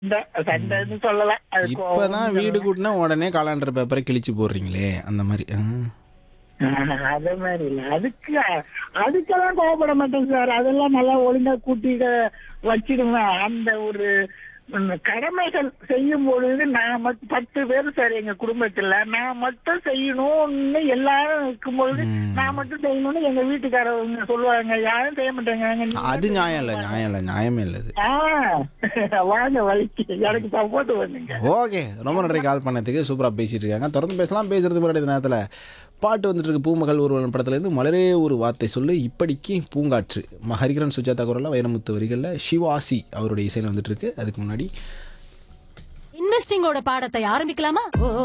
இந்த சண்டைன்னு சொல்லலாம் அது இப்பதான் வீடு கூட்டினா உடனே காலாண்டர் பேப்பரை கிழிச்சு போடுறீங்களே அந்த மாதிரி ஆ. ஆஹ், அது மாதிரி இல்ல அதுக்கு அதுக்கெல்லாம் கோவப்பட மாட்டேன் சார் அதெல்லாம் நல்லா ஒழுங்கா கூட்டி க- வச்சிடுவேன் அந்த ஒரு ம், கடமைகள் செய்யும் பொழுது நான் மட்டும் பத்து பேர் சார் எங்க குடும்பத்துல நான் மட்டும் செய்யணும்னு எல்லாரும் இருக்கும் பொழுது நான் மட்டும் செய்யணும்னு எங்க வீட்டுக்காரவங்க சொல்லுவாங்க யாரும் செய்ய மாட்டாங்க நீங்க அது நியாயம் இல்லை நியாயம் இல்லை நியாயமே இல்லை அது ஆ, வாங்க வலிக்கு எனக்கு சப்போர்ட் பண்ணுங்க ஓகே ரொம்ப நன்றி கால் பண்ணதுக்கு சூப்பராக பேசிட்டு இருக்காங்க தொடர்ந்து பேசலாம் பேசுறதுக்கு முன்னாடி இந்த நேரத்தில் பாட்டு வந்துட்டு இருக்கு பூமகள் ஒருவன் படத்துலேருந்து மலரே ஒரு வார்த்தை சொல்லு இப்படிக்கு பூங்காற்று ம- ஹரிகரன் சுஜாதா குரலில் வைரமுத்து வரிகளில் சிவாசி அவருடைய இசையில் வந்துட்டு இருக்கு அதுக்கு முன்னாடி இன்வெஸ்டிங்கோட பாடத்தை ஆரம்பிக்கலாமா ஓ